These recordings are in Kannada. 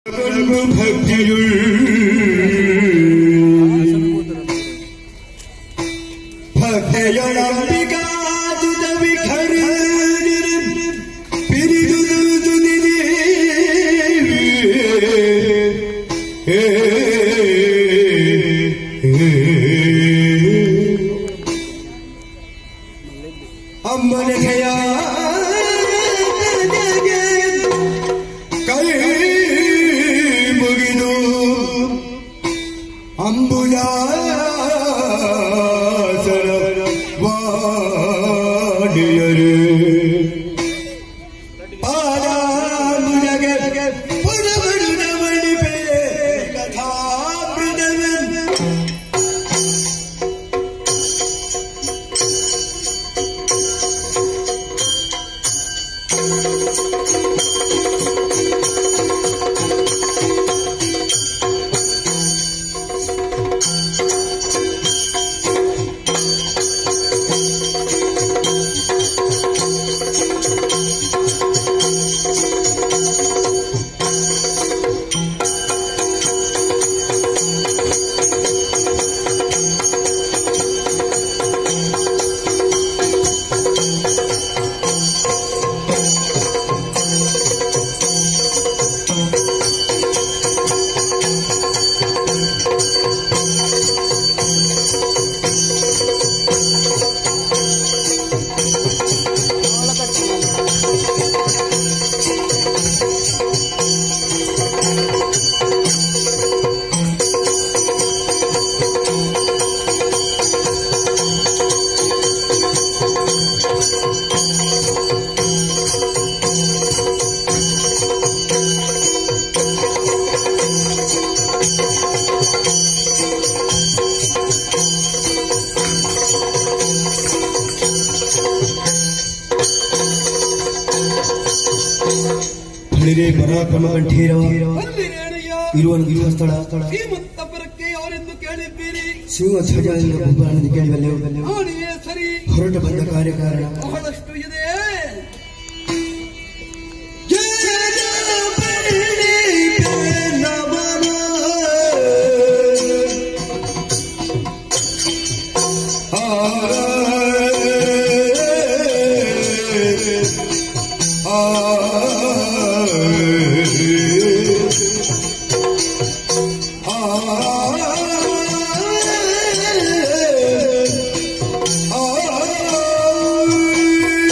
ಅಮ್ಮನ ಜಯ ಕೈ ಮುಗಿದು ಅಂಬುಜಾಸನ ವಾಡಿಯರು ಪಾದಾಂಬುಜಗೆ ಪುರವಡು ನಮಣಿಪೆ ಕಥಾಮೃತವೆನ್ ಹಳಿರೆ ಪರಾಕ್ರಮ ಕಂಠೀರ ಅಲ್ಲಿ ರೇಣಯ್ಯ ಇರುವಂತಹ ಸ್ಥಳ ಸ್ಥಳ ಈ ಮುತ್ತಬ್ಬರಕ್ಕೆ ಯಾರೆಂದು ಕೇಳಿದ್ದೀರಿ ಸಿಂಹ ಧ್ವಜ ಎಂದು ಭೂಪಾಲನೆಂದು ಕೇಳಿಬಲ್ಲೆವು ನಾನಿಯೇ ಸರಿ ಹೊರಟು ಬಂದ ಕಾರ್ಯಕಾರಣ ಬಹಳಷ್ಟು ಇದೆ ಆ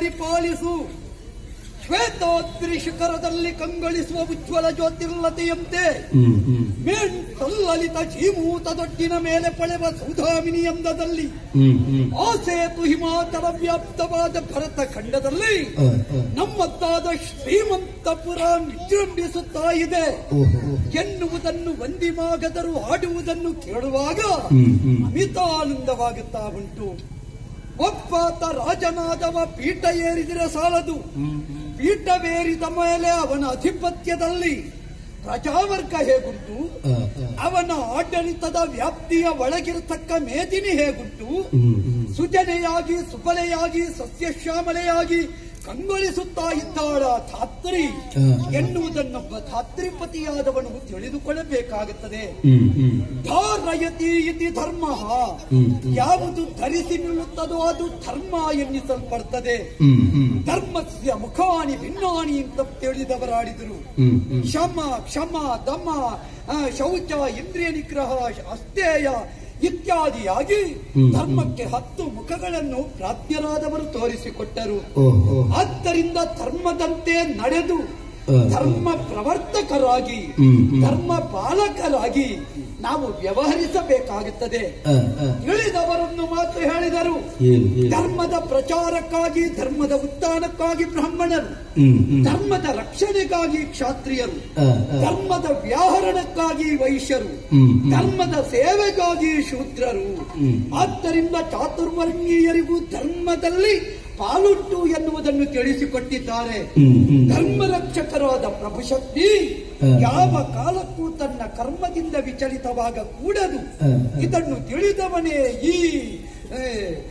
ಪರಿಪಾಲಿಸು ಶ್ವೇತೋದ್ರಿ ಶಿಖರದಲ್ಲಿ ಕಂಗೊಳಿಸುವ ಉಜ್ವಲ ಜ್ಯೋತಿರ್ಲತೆಯಂತೆ ಹ್ಮ್ ಹ್ಮ್ ಮೇಂಟಲ್ಲಲಿತ ಚೀಮೂತ ದೊಡ್ಡಿನ ಮೇಲೆ ಪಳೆವ ಸೌಧಾಮಿನಿ ಎಂದದಲ್ಲಿ ಹ್ಮ್ ಹ್ಮ್ ಆಸೇತು ಹಿಮಾಚಲ ವ್ಯಾಪ್ತವಾದ ಭರತ ಖಂಡದಲ್ಲಿ ಆ, ಆ. ನಮ್ಮತ್ತಾದ ಶ್ರೀಮಂತಪುರ ವಿಜೃಂಭಿಸುತ್ತಾ ಇದೆ ಓಹೋ ಎನ್ನುವುದನ್ನು ವಂದಿಮಾಗದರು ಆಡುವುದನ್ನು ಕೇಳುವಾಗ ಹ್ಮ್ ಹ್ಮ್ ಅಮಿತಾನಂದವಾಗುತ್ತಾ ಉಂಟು ಒಬ್ಬಾತ ರಾಜನಾದವ ಪೀಠ ಏರಿದರೆ ಸಾಲದು ಪೀಠವೇರಿದ ಮೇಲೆ ಅವನ ಅಧಿಪತ್ಯದಲ್ಲಿ ಪ್ರಜಾವರ್ಗ ಹೇಗುಂಟು ಆ, ಆ. ಅವನ ಆಡಳಿತದ ವ್ಯಾಪ್ತಿಯ ಒಳಗಿರತಕ್ಕ ಮೇದಿನಿ ಹೇಗುಂಟು ಹ್ಮ್ ಹ್ಮ್ ಸುಜನೆಯಾಗಿ ಸುಫಲೆಯಾಗಿ ಸಸ್ಯಶ್ಯಾಮಲೆಯಾಗಿ ಕಂಗೊಳಿಸುತ್ತಾ ಇದ್ದಾಳ ಧಾತ್ರಿ ಆ. ಎನ್ನುವುದನ್ನೊಬ್ಬ ಧಾತ್ರಿಪತಿಯಾದವನು ತಿಳಿದುಕೊಳ್ಳಬೇಕಾಗುತ್ತದೆ ಹ್ಮ್ ಹ್ಮ್ ಧಾರಯತಿ ಇತಿ ಧರ್ಮ ಹ್ಮ್. ಯಾವುದು ಧರಿಸಿ ನಿಲ್ಲುತ್ತದೋ ಅದು ಧರ್ಮ ಎನ್ನಿಸಲ್ಪಡ್ತದೆ ಹ್ಮ್ ಹ್ಮ್ ಧರ್ಮಸ್ಯ ಮುಖಾನಿ ಭಿನ್ನಾನಿ ಅಂತ ತಿಳಿದವರಾಡಿದರು ಹ್ಮ್ ಹ್ಮ್ ಶಮ ಕ್ಷಮ ದಮ ಆ, ಶೌಚ ಇಂದ್ರಿಯ ನಿಗ್ರಹ ಅಸ್ತೇಯ ಇತ್ಯಾದಿಯಾಗಿ ಹ್ಮ್. ಧರ್ಮಕ್ಕೆ ಹತ್ತು ಮುಖಗಳನ್ನು ಪ್ರಾಜ್ಞರಾದವರು ತೋರಿಸಿಕೊಟ್ಟರು ಓಹೋ ಆದ್ದರಿಂದ ಧರ್ಮದಂತೆ ನಡೆದು ಆ, ಆ. ಧರ್ಮ ಪ್ರವರ್ತಕರಾಗಿ ಹ್ಮ್, ಹ್ಮ್. ಧರ್ಮ ಪಾಲಕರಾಗಿ ನಾವು ವ್ಯವಹರಿಸಬೇಕಾಗುತ್ತದೆ ಆ, ಆ. ತಿಳಿದವರನ್ನು ಮಾತ್ರ ಹೇಳಿದರು ಏನು ಏನು ಧರ್ಮದ ಪ್ರಚಾರಕ್ಕಾಗಿ ಧರ್ಮದ ಉತ್ಥಾನಕ್ಕಾಗಿ ಬ್ರಾಹ್ಮಣರು ಹ್ಮ್ ಹ್ಮ್ ಧರ್ಮದ ರಕ್ಷಣೆಗಾಗಿ ಕ್ಷಾತ್ರಿಯರು ಆ, ಆ. ಧರ್ಮದ ವ್ಯಾಹರಣಕ್ಕಾಗಿ ವೈಶ್ಯರು ಹ್ಮ್, ಹ್ಮ್. ಧರ್ಮದ ಸೇವೆಗಾಗಿ ಶೂದ್ರರು ಹ್ಮ್. ಆದ್ದರಿಂದ ಚಾತುರ್ವರ್ಣೀಯರಿಗೂ ಧರ್ಮದಲ್ಲಿ ಪಾಲುಂಟು ಎನ್ನುವುದನ್ನು ತಿಳಿಸಿಕೊಟ್ಟಿದ್ದಾರೆ ಹ್ಮ್ ಹ್ಮ್ ಧರ್ಮ ರಕ್ಷಕರಾದ ಪ್ರಭು ಶಕ್ತಿ ಹ. ಯಾವ ಕಾಲಕ್ಕೂ ತನ್ನ ಕರ್ಮದಿಂದ ವಿಚಲಿತವಾಗ ಕೂಡದು ಹ, ಹ. ಇದನ್ನು ತಿಳಿದವನೇ ಈ ಏ,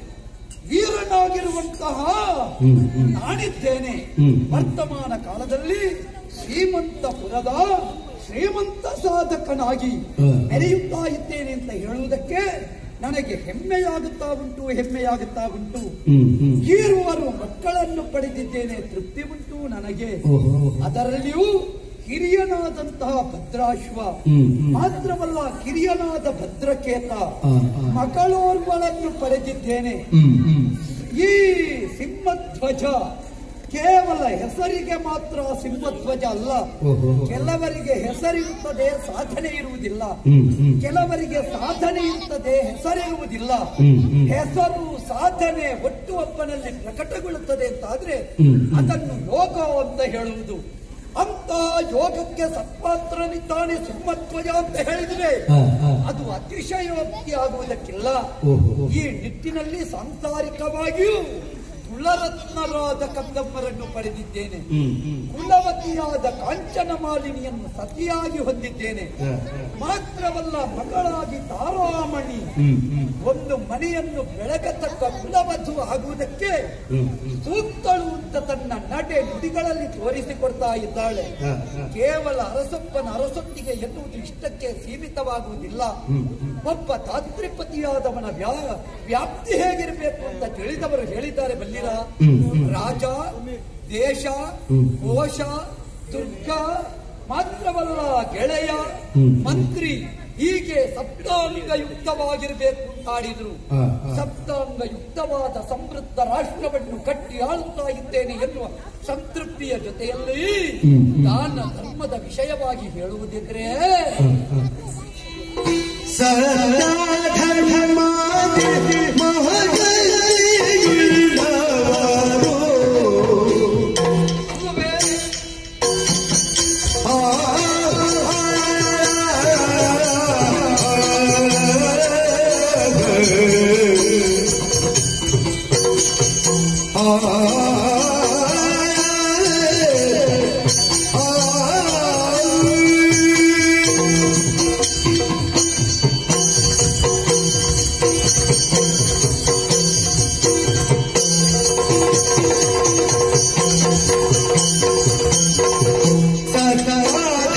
ವೀರನಾಗಿರುವಂತಹ ಹ್ಮ್, ಹ್ಮ್. ನಾನಿದ್ದೇನೆ ಹ್ಮ್. ವರ್ತಮಾನ ಕಾಲದಲ್ಲಿ ಶ್ರೀಮಂತಪುರದ ಶ್ರೀಮಂತ ಸಾಧಕನಾಗಿ ಹ. ಮೆರೆಯುತ್ತಾ ಇದ್ದೇನೆ ಅಂತ ಹೇಳುವುದಕ್ಕೆ ನನಗೆ ಹೆಮ್ಮೆಯಾಗುತ್ತಾ ಉಂಟು ಹೆಮ್ಮೆಯಾಗುತ್ತಾ ಉಂಟು ಹ್ಮ್ ಹ್ಮ್ ಈರುವರು ಮಕ್ಕಳನ್ನು ಪಡೆದಿದ್ದೇನೆ ತೃಪ್ತಿ ಉಂಟು ನನಗೆ ಓಹೋ ಅದರಲ್ಲಿಯೂ ಹಿರಿಯನಾದಂತಹ ಭದ್ರಾಶ್ವ ಹ್ಮ್ ಹ್ಮ್ ಮಾತ್ರವಲ್ಲ ಕಿರಿಯನಾದ ಭದ್ರಕೇತ ಆ, ಆ. ಮಗಳೋರ್ವಳನ್ನು ಪಡೆದಿದ್ದೇನೆ ಹ್ಮ್ ಹ್ಮ್ ಈ ಸಿಂಹಧ್ವಜ ಕೇವಲ ಹೆಸರಿಗೆ ಮಾತ್ರ ಸಿಂಹಧ್ವಜ ಅಲ್ಲ ಓಹೋ ಕೆಲವರಿಗೆ ಹೆಸರಿರುತ್ತದೆ ಸಾಧನೆ ಇರುವುದಿಲ್ಲ ಹ್ಮ್ ಹ್ಮ್ ಕೆಲವರಿಗೆ ಸಾಧನೆ ಇರುತ್ತದೆ ಹೆಸರಿರುವುದಿಲ್ಲ ಹ್ಮ್ ಹ್ಮ್ ಹೆಸರು ಸಾಧನೆ ಒಟ್ಟು ಒಬ್ಬನಲ್ಲಿ ಪ್ರಕಟಗೊಳ್ಳುತ್ತದೆ ಅಂತಾದ್ರೆ ಹ್ಮ್. ಅದನ್ನು ಯೋಗ ಅಂತ ಹೇಳುವುದು ಅಂತ ಯೋಗಕ್ಕೆ ಸತ್ಪಾತ್ರನಿದ್ದಾನೆ ಸಿಂಹಧ್ವಜ ಅಂತ ಹೇಳಿದ್ರೆ ಆ, ಆ. ಅದು ಅತಿಶಯೋಕ್ತಿ ಆಗುವುದಕ್ಕಿಲ್ಲ ಓಹೋ ಈ ನಿಟ್ಟಿನಲ್ಲಿ ಸಾಂಸಾರಿಕವಾಗಿಯೂ ಕುಲರತ್ನರಾದ ಕಂದಮ್ಮರನ್ನು ಪಡೆದಿದ್ದೇನೆ ಹ್ಮ್ ಹ್ಮ್ ಕುಲವತಿಯಾದ ಕಾಂಚನ ಮಾಲಿನಿಯನ್ನು ಸತಿಯಾಗಿ ಹೊಂದಿದ್ದೇನೆ ಆ, ಮಾತ್ರವಲ್ಲ ಮಗಳಾಗಿ ತಾರಾಮಣಿ ಹ್ಮ್ ಹ್ಮ್ ಒಂದು ಮನೆಯನ್ನು ಬೆಳಗತಕ್ಕ ಕುಲವಧು ಆಗುವುದಕ್ಕೆ ಹ್ಮ್ ಹ್ಮ್ ಸೂಕ್ತಳು ಅಂತ ತನ್ನ ನಡೆ ನುಡಿಗಳಲ್ಲಿ ತೋರಿಸಿಕೊಡ್ತಾ ಇದ್ದಾಳೆ ಆ, ಆ. ಕೇವಲ ಅರಸಪ್ಪನ ಅರಸೊತ್ತಿಗೆ ಎನ್ನುವುದು ಇಷ್ಟಕ್ಕೆ ಸೀಮಿತವಾಗುವುದಿಲ್ಲ ಹ್ಮ್ ಹ್ಮ್ ಒಬ್ಬ ತಾತ್ರಿಪತಿಯಾದವನ ವ್ಯಾ ವ್ಯಾಪ್ತಿ ಹೇಗಿರಬೇಕು ಅಂತ ತಿಳಿದವರು ಹೇಳಿದ್ದಾರೆ ಬಲ್ಲಿರ ಹ್ಮ್, ಹ್ಮ್. ರಾಜ ದೇಶ ಹ್ಮ್. ಕೋಶ ದುರ್ಗ ಮಾತ್ರವಲ್ಲ ಗೆಳೆಯ ಹ್ಮ್. ಮಂತ್ರಿ ಹೀಗೆ ಸಪ್ತಾಂಗ ಯುಕ್ತವಾಗಿರಬೇಕು ಅಂತಾಡಿದ್ರು ಆ, ಆ. ಸಪ್ತಾಂಗ ಯುಕ್ತವಾದ ಸಮೃದ್ಧ ರಾಷ್ಟ್ರವನ್ನು ಕಟ್ಟಿ ಆಳುತ್ತಾ ಇದ್ದೇನೆ ಎನ್ನುವ ಸಂತೃಪ್ತಿಯ ಜೊತೆಯಲ್ಲಿ ಹ್ಮ್, ಹ್ಮ್. ದಾನ ಧರ್ಮದ ವಿಷಯವಾಗಿ ಹೇಳುವುದಿದ್ರೆ ಅಲ್ಲವೇ ಸದಾ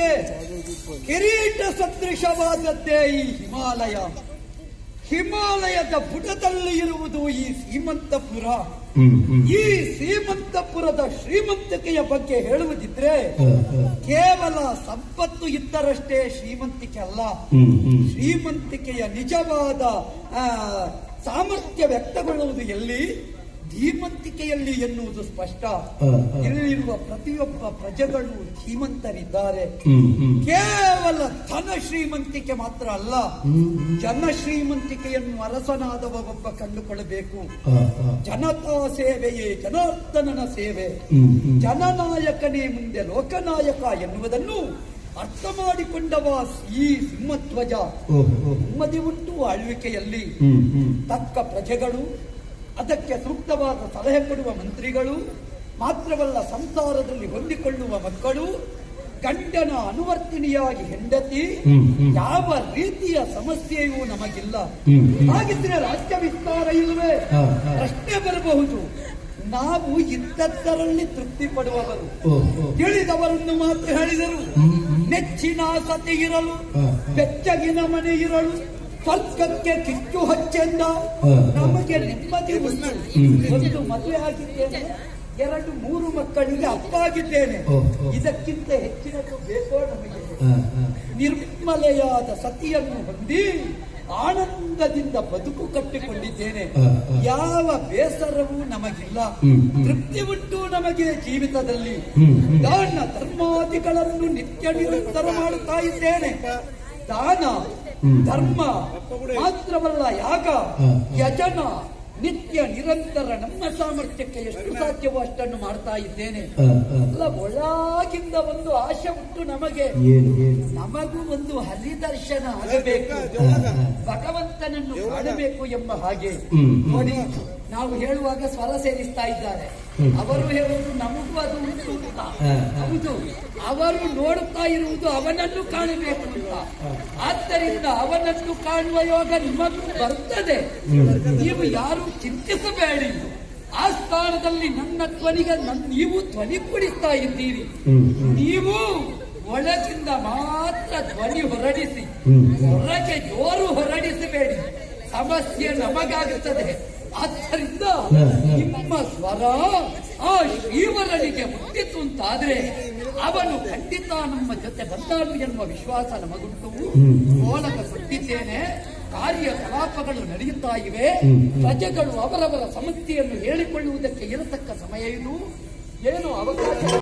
ಅದಕ್ಕೆ ಕಿರೀಟ ಸದೃಶವಾದದ್ದೇ ಈ ಹಿಮಾಲಯ ಹಿಮಾಲಯದ ಪುಟದಲ್ಲಿ ಇರುವುದು ಈ ಸೀಮಂತಪುರ ಹ್ಮ್ ಹ್ಮ್ ಈ ಸೀಮಂತಪುರದ ಶ್ರೀಮಂತಿಕೆಯ ಬಗ್ಗೆ ಹೇಳುವುದಿದ್ರೆ ಹ, ಹ. ಕೇವಲ ಸಂಪತ್ತು ಇದ್ದರಷ್ಟೇ ಶ್ರೀಮಂತಿಕೆ ಅಲ್ಲ ಹ್ಮ್ ಹ್ಮ್ ಶ್ರೀಮಂತಿಕೆಯ ನಿಜವಾದ ಆ, ಸಾಮರ್ಥ್ಯ ವ್ಯಕ್ತಗೊಳ್ಳುವುದು ಎಲ್ಲಿ ಧೀಮಂತಿಕೆಯಲ್ಲಿ ಎನ್ನುವುದು ಸ್ಪಷ್ಟ ಹ, ಹ. ಇಲ್ಲಿರುವ ಪ್ರತಿಯೊಬ್ಬ ಪ್ರಜೆಗಳು ಧೀಮಂತರಿದ್ದಾರೆ ಹ್ಮ್ ಹ್ಮ್ ಕೇವಲ ಧನ ಶ್ರೀಮಂತಿಕೆ ಮಾತ್ರ ಅಲ್ಲ ಹ್ಮ್ ಹ್ಮ್. ಜನ ಶ್ರೀಮಂತಿಕೆಯನ್ನು ಅರಸನಾದವ ಒಬ್ಬ ಕಂಡುಕೊಳ್ಳಬೇಕು ಹ, ಹ. ಜನತಾ ಸೇವೆಯೇ ಜನಾರ್ದನನ ಸೇವೆ ಹ್ಮ್ ಹ್ಮ್ ಜನನಾಯಕನೇ ಮುಂದೆ ಲೋಕನಾಯಕ ಎನ್ನುವುದನ್ನು ಅರ್ಥ ಮಾಡಿಕೊಂಡವ ಈ ಸಿಂಹಧ್ವಜ ಓಹ್ ಓಹ್ ನೆಮ್ಮದಿ ಉಂಟು ಆಳ್ವಿಕೆಯಲ್ಲಿ ಹ್ಮ್ ಹ್ಮ್ ತಕ್ಕ ಪ್ರಜೆಗಳು ಅದಕ್ಕೆ ಸೂಕ್ತವಾದ ಸಲಹೆ ಕೊಡುವ ಮಂತ್ರಿಗಳು ಮಾತ್ರವಲ್ಲ ಸಂಸಾರದಲ್ಲಿ ಹೊಂದಿಕೊಳ್ಳುವ ಮಕ್ಕಳು ಗಂಡನ ಅನುವರ್ತಿನಿಯಾಗಿ ಹೆಂಡತಿ ಹ್ಮ್ ಹ್ಮ್ ಯಾವ ರೀತಿಯ ಸಮಸ್ಯೆಯೂ ನಮಗಿಲ್ಲ ಹ್ಮ್ ಹ್ಮ್ ಹಾಗಿದ್ರೆ ರಾಜ್ಯ ವಿಸ್ತಾರ ಇಲ್ಲವೇ ಹ, ಹ. ಪ್ರಶ್ನೆ ಬರಬಹುದು ನಾವು ಇದ್ದದ್ದರಲ್ಲಿ ತೃಪ್ತಿ ಪಡುವವರು ಓಹ್ ಓಹ್ ತಿಳಿದವರನ್ನು ಮಾತ್ರ ಹೇಳಿದರು ಹ್ಮ್ ಹ್ಮ್ ನೆಚ್ಚಿನ ಸತಿ ಇರಲು ಹ, ಹ. ಬೆಚ್ಚಗಿನ ಮನೆ ಇರಲು ಸ್ವರ್ಗಕ್ಕೆ ಕಿಚ್ಚು ಹಚ್ಚೆಂದ ಹ, ಹ. ನಮಗೆ ನೆಮ್ಮದಿ ಉಂಟು ಹ್ಮ್. ಒಂದು ಮದುವೆ ಆಗಿದ್ದೇನೆ ಎರಡು ಮೂರು ಮಕ್ಕಳಿಗೆ ಅಪ್ಪ ಆಗಿದ್ದೇನೆ ಓ, ಓ. ಇದಕ್ಕಿಂತ ಹೆಚ್ಚಿನದು ಬೇಕೋ ನಮಗೆ ಹ, ಹ. ನಿರ್ಮಲೆಯಾದ ಸತಿಯನ್ನು ಹೊಂದಿ ಆನಂದದಿಂದ ಬದುಕು ಕಟ್ಟಿಕೊಂಡಿದ್ದೇನೆ ಹ, ಹ. ಯಾವ ಬೇಸರವೂ ನಮಗಿಲ್ಲ ಹ್ಮ್, ಹ್ಮ್. ತೃಪ್ತಿ ಉಂಟು ನಮಗೆ ಜೀವಿತದಲ್ಲಿ ಹ್ಮ್, ಹ್ಮ್. ದಾನ ಧರ್ಮಾದಿಗಳನ್ನು ನಿತ್ಯ ನಿರಂತರ ಮಾಡುತ್ತಾ ಇದ್ದೇನೆ ದಾನ ಹ್ಮ್. ಧರ್ಮ ಮಾತ್ರವಲ್ಲ ಯಾಗ ಹ, ಹ. ಯಜನ ನಿತ್ಯ ನಿರಂತರ ನಮ್ಮ ಸಾಮರ್ಥ್ಯಕ್ಕೆ ಎಷ್ಟು ಸಾಧ್ಯವೋ ಅಷ್ಟನ್ನು ಮಾಡ್ತಾ ಇದ್ದೇನೆ ಹ, ಹ. ಅಲ್ಲ ಒಳಗಿಂದ ಒಂದು ಆಶೆ ಉಂಟು ನಮಗೆ ಏನು ಏನು ನಮಗೂ ಒಂದು ಹರಿದರ್ಶನ ಆಗಬೇಕು ಹ, ಹ. ಭಗವಂತನನ್ನು ಕಾಣಬೇಕು ಎಂಬ ಹಾಗೆ ಹ್ಮ್. ನೋಡಿ ನಾವು ಹೇಳುವಾಗ ಸ್ವರ ಸೇರಿಸ್ತಾ ಇದ್ದಾರೆ ಹ್ಮ್. ಅವರು ಹೇಳುವುದು ನಮಗೂ ಅದು ಉಂಟು ಅಂತ ಹ, ಹ. ಹೌದು ಅವರು ನೋಡುತ್ತಾ ಇರುವುದು ಅವನನ್ನು ಕಾಣಬೇಕು ಅಂತ ಆದ್ದರಿಂದ ಅವನನ್ನು ಕಾಣುವ ಯೋಗ ನಿಮಗೂ ಬರ್ತದೆ ನೀವು ಯಾರು ಚಿಂತಿಸಬೇಡಿ ಆ ಸ್ಥಾನದಲ್ಲಿ ನನ್ನ ಧ್ವನಿಗೆ ನನ್- ನೀವು ಧ್ವನಿ ಕುಡಿಸ್ತಾ ಇದ್ದೀರಿ ಹ್ಮ್ ಹ್ಮ್ ನೀವು ಒಳಗಿಂದ ಮಾತ್ರ ಧ್ವನಿ ಹೊರಡಿಸಿ ಹ್ಮ್. ಹೊರಗೆ ಜೋರು ಹೊರಡಿಸಬೇಡಿ ಸಮಸ್ಯೆ ನಮಗಾಗುತ್ತದೆ ಆದ್ದರಿಂದ ಹ, ಹ. ನಿಮ್ಮ ಸ್ವರ ಆ ಶ್ರೀವರನಿಗೆ ಮುಟ್ಟಿತು ಅಂತಾದ್ರೆ ಅವನು ಖಂಡಿತ ನಮ್ಮ ಜೊತೆ ಬಂದಾನು ಎನ್ನುವ ವಿಶ್ವಾಸ ನಮಗುಂಟು ಹ್ಮ್, ಹ್ಮ್. ಓಲಗ ಕೊಟ್ಟಿದ್ದೇನೆ ಕಾರ್ಯಕಲಾಪಗಳು ನಡೆಯುತ್ತಾ ಇವೆ ಹ್ಮ್, ಹ್ಮ್. ಪ್ರಜೆಗಳು ಅವರವರ ಸಮಸ್ಯೆಯನ್ನು ಹೇಳಿಕೊಳ್ಳುವುದಕ್ಕೆ ಇರತಕ್ಕ ಸಮಯ ಇದು ಏನು ಅವಕಾಶ